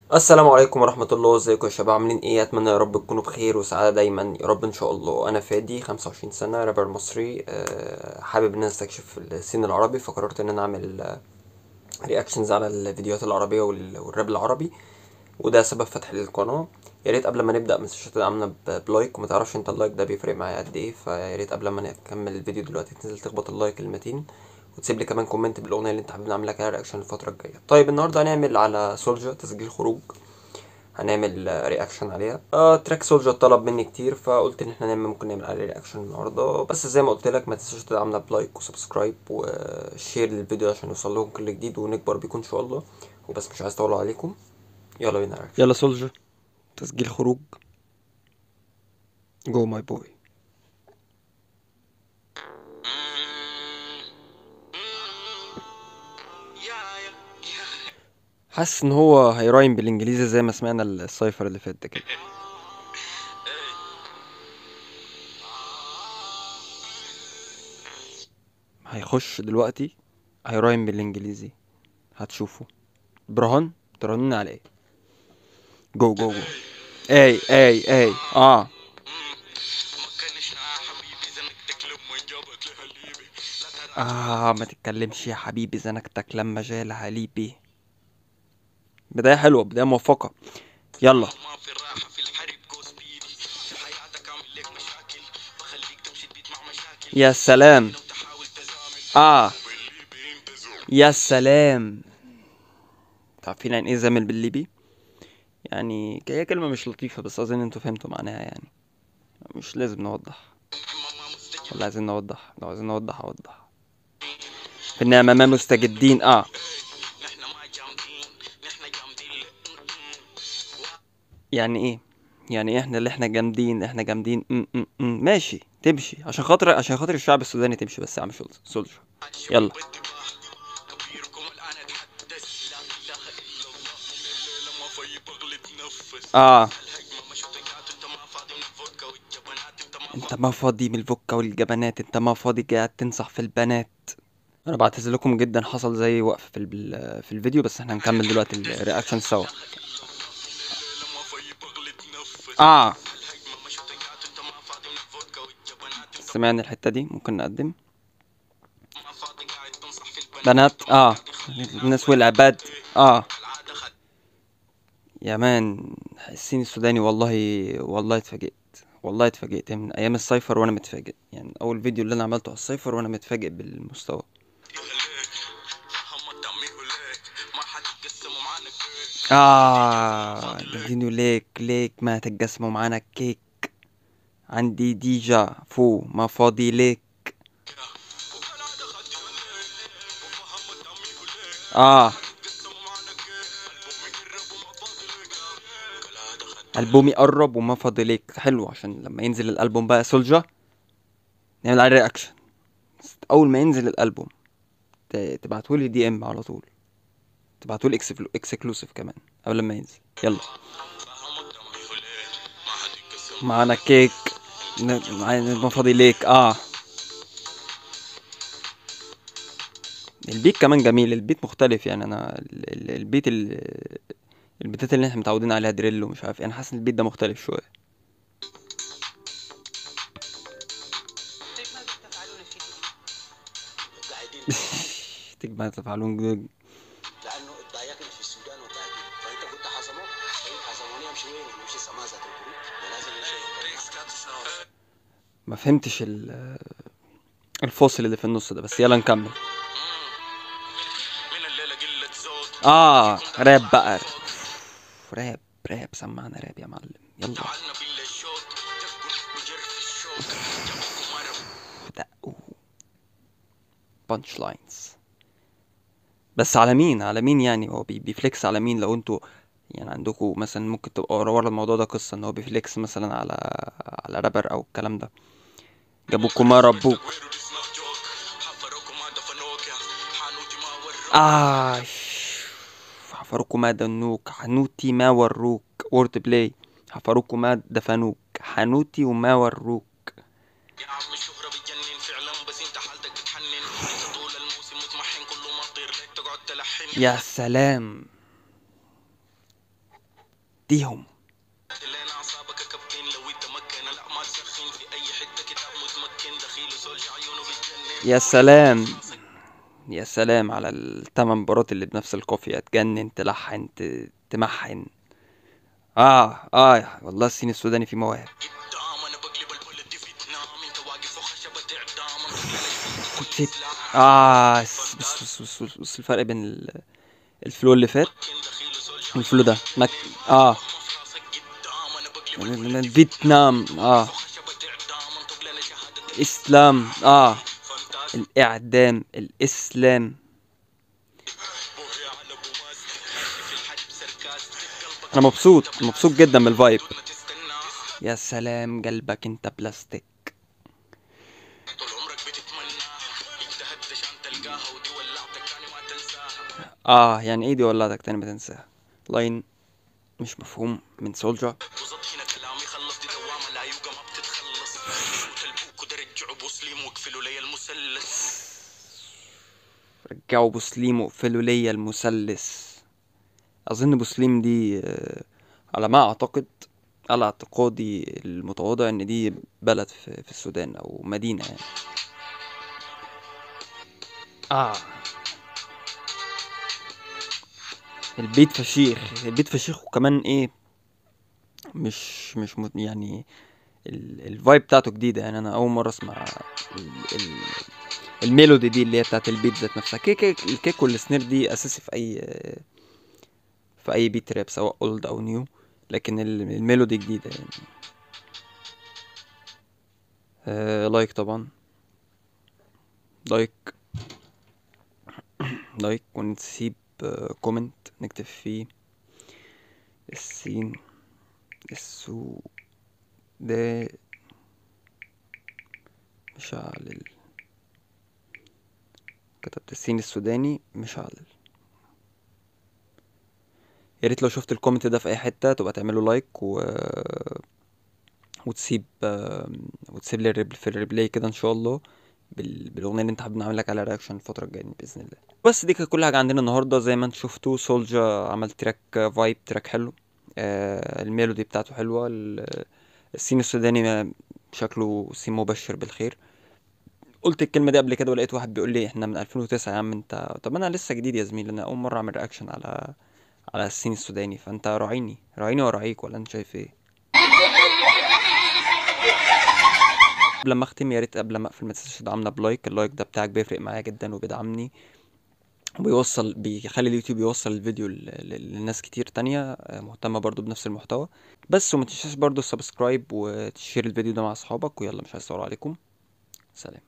السلام عليكم ورحمة الله ازيكم يا شباب عاملين ايه اتمنى يا رب تكونوا بخير وسعادة دايما يا رب ان شاء الله انا فادي خمسة وعشرين سنة رابر مصري أه حابب ان انا استكشف السين العربي فقررت ان انا اعمل رياكشنز على الفيديوهات العربية وال- والراب العربي وده سبب فتح القناة يا ريت قبل ما نبدأ متنساش تدعمنا ب- بلايك وما تعرفش انت اللايك ده بيفرق معايا قد ايه فيا ريت قبل ما نكمل الفيديو دلوقتي تنزل تخبط اللايك كلمتين وتسيب لي كمان كومنت بالاغنيه اللي انت حابب نعمل لك عليها رياكشن الفتره الجايه طيب النهارده هنعمل على سولجا تسجيل خروج هنعمل رياكشن عليها آه تراك سولجا طلب مني كتير فقلت ان احنا نعمل ممكن نعمل عليه رياكشن النهارده بس زي ما قلت لك ما تنساش تدعمنا بلايك وسبسكرايب وشير للفيديو عشان يوصل لهم كل جديد ونكبر بيكون ان شاء الله وبس مش عايز اطول عليكم يلا بينا رياكشن يلا سولجا تسجيل خروج جو ماي بوي حاسس ان هو هيرايم بالانجليزي زي ما سمعنا السايفر اللي فات ده كده هيخش دلوقتي هيرايم بالانجليزي هتشوفوا برهان ترنون على ايه جو جو جو اي اي اي اه اه ما تتكلمش يا حبيبي زنكتك لما جال حليبي بداية حلوة بداية موفقة يلا ما في راحة في الحرب جو سبيدي في حياتك اعمل لك مشاكل بخليك تمشي تبيت مع مشاكل يا سلام لو تحاول تزامل اه واللي بينتزع يا سلام عارفين يعني ايه زامل بالليبي يعني هي كلمة مش لطيفة بس أظن انتوا فهمتوا معناها يعني مش لازم نوضح ما مستجد ولا عايزين نوضح لو عايزين نوضح أوضح في النعمة ما مستجدين اه نحن ما جامدين نحن جامدين يعني ايه يعني ايه احنا اللي احنا جامدين احنا جامدين م -م -م. ماشي تمشي عشان خاطر عشان خاطر الشعب السوداني تمشي بس يا عم شولز سولجر يلا كبيركم الان اتحدث لا اله الا الله من الليله ما في بغلة نفس اه الهجمه مش وطيات انت ما فاضي من الفودكا والجبنات انت ما انت ما فاضي من الفكة والجبنات انت ما فاضي قاعد تنصح في البنات انا بعتذر لكم جدا حصل زي وقف في ال- في الفيديو بس احنا هنكمل دلوقتي الرياكشن سوا الليله ما في بغلة نفس اه الهجمه مش وطيات انت ما فاضي من الفودكا والجبنات انت سمعنا الحتة دي ممكن نقدم ما فاضي قاعد تنصح في البنات بنات اه الناس والعباد اه العاده خد يا مان الصين السوداني والله والله اتفاجئت والله اتفاجئت من ايام السايفر وانا متفاجئ يعني اول فيديو اللي انا عملته على السايفر وانا متفاجئ بالمستوى يهلك هم التعميه ليك ما حد يقسموا معانا كيك اه دينو ليك ليك ما تتقسموا معانا كيك عندي ديجا فو ما فاضي ليك وكان هذا خد يهلك وفهم التعميه ليك اه يقسموا معانا كيك البوم يقرب وما فاضي ليك قال هذا خد ألبومي قرب وما فاضي ليك حلو عشان لما ينزل الألبوم بقى سولجا نعمل عليه رياكشن أول ما ينزل الألبوم ت- تبعتولي دي ام على طول تبعتولي اكسكلوسيف كمان قبل ما ينزل يلا فهم التعميه ليك ما حد يقسم معانا كيك ن- معانا ما فاضي ليك اه البيت كمان جميل البيت مختلف يعني انا ال- ال- البيت ال- البيتات اللي احنا متعودين عليها دريل ومش عارف ايه انا حاسس ان البيت ده مختلف شويه كيف ماذا تفعلون في قاعدين تجمع تفعلون لانه اتضايقنا في السودان وقاعدين فانت قلت حصموا طيب حصموني امشي وين؟ نمشي سمازه القروب ولازم نمشي ما فهمتش ال- الفاصل اللي في النص ده بس يلا نكمل من الليله قله زود اه راب بقى راب راب سمعنا راب يا معلم يلا تعالنا بالله الشوط تفقد بجرح الشوط جابوكم مرة دقوا بانش لاينز بس على مين على مين يعني هو بي- بيفليكس على مين لو انتوا يعني عندكم مثلا ممكن تبقى ورا ورا الموضوع ده قصة ان هو بيفليكس مثلا على على رابر او الكلام ده جابوكم ما ربوك تقوير دي سناب جوك حفروكم ما دفنوك حانوتي ما وروك آه حفروكوا ما دنوك حنوتي ما وروك وورد بلاي حفروكوا ما دفنوك حنوتي وما وروك يا عم الشهرة بتجنن فعلا بس انت حالتك بتحنن انت طول الموسم متمحن كله ما تطير ليك تقعد تلحن يا سلام اديهم لين اعصابك كابتن لو يتمكن لا ما تسخن في اي حته كتاب متمكن دخيل سولج عيونه بتجنن يا سلام يا سلام على التمن برات اللي بنفس القافية تجنن تلحن ت- تمحن اه اه والله الصين السوداني فيه مواهب قدام انا بقلب البلد دي فيتنام انت واقف وخشبة اعدام انت في اه بص بص بص بص, بص, بص الفرق بين ال- الفلو اللي فات دخيل سولج والفلو ده مك... اه راسك قدام انا بقلب البلد دي فيتنام اه وخشبة اعدام انت لنا شهادة اسلام اه فانتاز الاعدام الاسلام بوهي على ابو ماس في الحرب سركاز قلبك انا مبسوط مبسوط جدا من الفايب ما تستنى يا سلام قلبك انت بلاستيك طول عمرك بتتمناها اجتهدت عشان تلقاها ودي ولعتك تاني ما تنساها اه يعني ايه دي ولعتك تاني ما تنساها لاين مش مفهوم من سولجر وزط هنا كلامي خلص دي دوامة لا يوقع ما بتتخلص شوت البوك وده رجعوا بوسليم واقفلوا لي المثلث رجعوا بوسليم وقفلوا ليا المثلث اظن بوسليم دي آه، على ما اعتقد على اعتقادي المتواضع ان دي بلد في, في السودان او مدينة يعني اه البيت فشيخ البيت فشيخ وكمان ايه مش مش مت- يعني ال- الفايب بتاعته جديدة يعني انا اول مرة اسمع ال ال الميلودي دي اللي هي بتاعت البيت ذات نفسها كيك كيك الكيك والسنير دي اساسي في اي في اي بيت راب سواء اولد او نيو لكن ال- الميلودي جديدة يعني آه لايك طبعا لايك لايك ونسيب آه كومنت نكتب فيه السين السو ده مشعلل كتبت السين السوداني مشعلل يا ريت لو شفت الكومنت ده في اي حته تبقى تعمله لايك و وتسيب آم، وتسيب لي الريبل في الريبلاي كده ان شاء الله بال... بالاغنيه اللي انت حابب نعمل لك عليها رياكشن الفتره الجايه دي باذن الله بس دي كانت كل حاجه عندنا النهارده زي ما انتم شفتوا سولجا عمل تراك فايب تراك حلو آه الميلودي بتاعته حلوه ال- السين السوداني ما- شكله سين مبشر بالخير قلت الكلمه دي قبل كده ولقيت واحد بيقول لي احنا من 2009 يا عم انت طب انا لسه جديد يا زميلي انا اول مره اعمل رياكشن على على السين السوداني فانت راعيني راعيني وراعيك ولا انت شايف ايه قبل ما اختم يا ريت قبل ما اقفل ما تنساش تدعمنا بلايك اللايك ده بتاعك بيفرق معايا جدا وبيدعمني وبيوصل بيخلي اليوتيوب يوصل الفيديو ل- ل- لناس كتير تانية آه، مهتمة برضو بنفس المحتوى بس وما تنساش برضو السبسكرايب وتشير الفيديو ده مع اصحابك ويلا مش عايز اطول عليكم سلام